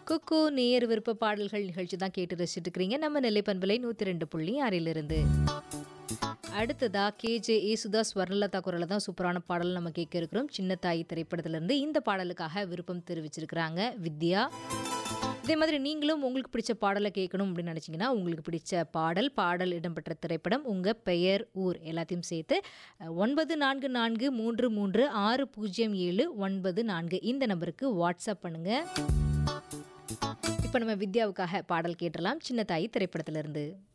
குக்கு நேயர் விருப்ப பாடல்கள் நிகழ்ச்சி தான் கேட்டு ரசிச்சுட்டு இருக்கிறீங்க நம்ம நெல்லை பண்பலை நூற்றி ரெண்டு புள்ளி ஆறிலிருந்து அடுத்ததா கேஜே ஏசுதாஸ் ஸ்வர்ணலதா குரல தான் சூப்பரான பாடல் நம்ம கேட்க இருக்கிறோம் சின்ன தாய் திரைப்படத்திலிருந்து இந்த பாடலுக்காக விருப்பம் தெரிவிச்சிருக்கிறாங்க வித்யா இதே மாதிரி நீங்களும் உங்களுக்கு பிடிச்ச பாடலை கேட்கணும் அப்படின்னு நினச்சிங்கன்னா உங்களுக்கு பிடிச்ச பாடல் பாடல் இடம்பெற்ற திரைப்படம் உங்கள் பெயர் ஊர் எல்லாத்தையும் சேர்த்து அஹ், ஒன்பது நான்கு நான்கு மூன்று மூன்று ஆறு பூஜ்ஜியம் ஏழு ஒன்பது நான்கு இந்த நம்பருக்கு வாட்ஸ்அப் பண்ணுங்கள் இப்போ நம்ம வித்யாவுக்காக பாடல் கேட்டலாம் சின்ன தாய் திரைப்படத்திலிருந்து